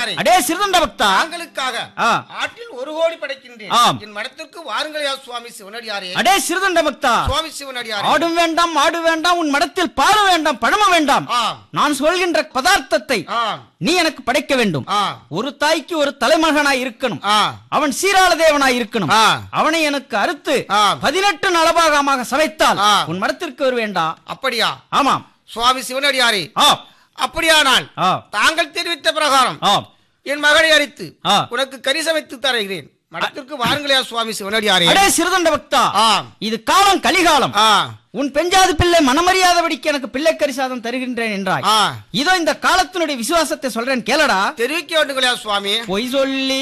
சிவனடியாரே அடே சிறுதண்ட பக்தா தாங்களுக்காக ஆ. ஆற்றில் ஒரு கோடி படைக்கின்றேன் ஆம். என் மடத்திற்கு வாருங்களையா சுவாமி சிவனடியாரே அடே சிறுதண்ட பக்தா சுவாமி சிவனடியாரே ஆடும் வேண்டாம் ஆடு வேண்டாம் உன் மடத்தில் பாடு வேண்டாம் பழம வேண்டாம் ஆ நான் சொல்கின்ற பதார்த்தத்தை ஆ நீ எனக்கு படைக்க வேண்டும் ஆ ஒரு தாய்க்கு ஒரு தலைமகனாய் இருக்கணும் ஆ அவன் சீராள தேவனாய் இருக்கணும் ஆ. அவனை எனக்கு அறுத்து ஆ. பதினெட்டு நலபாகமாக சமைத்தால் ஆ. உன் மடத்திற்கு வருவேண்டா அப்படியா ஆமாம் சுவாமி சிவனடியாரே ஆ அப்படியானால் ஆ தாங்கள் தெரிவித்த பிரகாரம் ஆ என் மகளை அரித்து ஆ. உனக்கு கறி சமைத்து தருகிறேன் மடத்திற்கு வாருங்களையா சுவாமி சிவனடியாரே அடே சிறுதண்ட பக்தா ஆ இது காலம் கலிகாலம் ஆ உன் பெஞ்சாது பிள்ளை மனமறியாதபடிக்கு எனக்கு பிள்ளை கரிசாதம் தருகின்றேன் என்றாய் ஆ இதோ இந்த காலத்தினுடைய விசுவாசத்தை சொல்றேன் கேளடா தெரிவிக்க வேண்டுங்களா சுவாமி பொய் சொல்லி